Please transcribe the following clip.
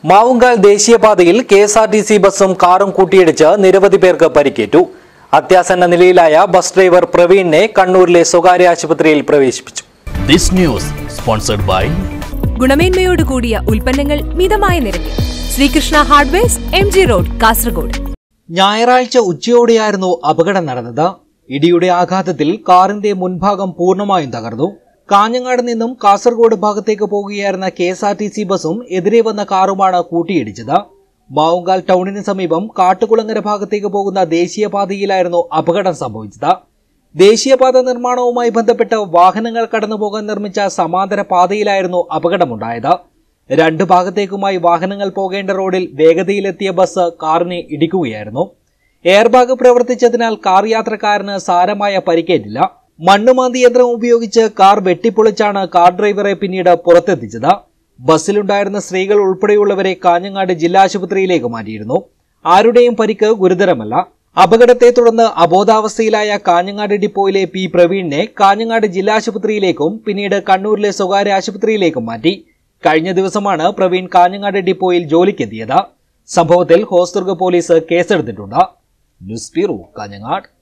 മാവുങ്കാൽ ദേശീയപാതയിൽ K S R T C ബസും കാറും കൂട്ടിയിടിച്ച് നിരവധി പേർക്ക് പരിക്കേറ്റു അത്യാസന്ന നിലയിലായ ബസ് ഡ്രൈവർ പ്രവീണിനെ കണ്ണൂരിലെ സ്വകാര്യ ആശുപത്രിയിൽ പ്രവേശിപ്പിച്ചു This news sponsored by ഗുണമേന്മയോട് കൂടിയ ഉൽപ്പന്നങ്ങൾ മിതമായ നിരക്കിൽ Sreekrishna hardwares M G road Kasaragod ഞായറാഴ്ച ഉച്ചയോടെയായിരുന്നു അപകടം നടന്നത് ഇടിയുടെ ആഘാതത്തിൽ കാറിന്റെ മുൻഭാഗം പൂർണ്ണമായും തകർന്നു കാഞ്ഞങ്ങാട് നിന്നും കാസർഗോഡ് ഭാഗത്തേക്ക് പോകുകയായിരുന്ന K S R T C ബസും എതിരെ വന്ന കാറുമാണ് കൂട്ടിയിടിച്ചത് മാവുങ്കാൽ ടൗണിന് സമീപം കാട്ടുകുളങ്ങര ഭാഗത്തേക്ക് പോകുന്ന ദേശീയപാതയിലായിരുന്നു അപകടം സംഭവിച്ചത് ദേശീയപാത നിർമ്മാണവുമായി ബന്ധപ്പെട്ട് വാഹനങ്ങൾ കടന്നുപോകാൻ നിർമ്മിച്ച സമാന്തര പാതയിലായിരുന്നു അപകടമുണ്ടായത് രണ്ട് ഭാഗത്തേക്കുമായി വാഹനങ്ങൾ പോകേണ്ട റോഡിൽ വേഗതയിലെത്തിയ ബസ് കാറിനെ ഇടിക്കുകയായിരുന്നു എയർബാഗ് പ്രവർത്തിച്ചതിനാൽ കാർ യാത്രക്കാരന് സാരമായ പരിക്കേറ്റില്ല മണ്ണുമാന്തി യന്ത്രം ഉപയോഗിച്ച് കാർ വെട്ടിപ്പൊളിച്ചാണ് കാർ ഡ്രൈവറെ പിന്നീട് പുറത്തെത്തിച്ചത് ബസ്സിലുണ്ടായിരുന്ന സ്ത്രീകൾ ഉൾപ്പെടെയുള്ളവരെ കാഞ്ഞങ്ങാട് ജില്ലാ ആശുപത്രിയിലേക്ക് മാറ്റിയിരുന്നു ആരുടെയും പരിക്ക് ഗുരുതരമല്ല അപകടത്തെ തുടർന്ന് അബോധാവസ്ഥയിലായ കാഞ്ഞങ്ങാട് ഡിപ്പോയിലെ പി പ്രവീണിനെ കാഞ്ഞങ്ങാട് ജില്ലാ ആശുപത്രിയിലേക്കും പിന്നീട് കണ്ണൂരിലെ സ്വകാര്യ ആശുപത്രിയിലേക്കും മാറ്റി കഴിഞ്ഞ ദിവസമാണ് പ്രവീൺ കാഞ്ഞങ്ങാട് ഡിപ്പോയിൽ ജോലിക്കെത്തിയത് സംഭവത്തിൽ ഹോസ്ദുർഗ് പോലീസ് കേസെടുത്തിട്ടുണ്ട് ന്യൂസ് ബ്യൂറോ കാഞ്ഞങ്ങാട്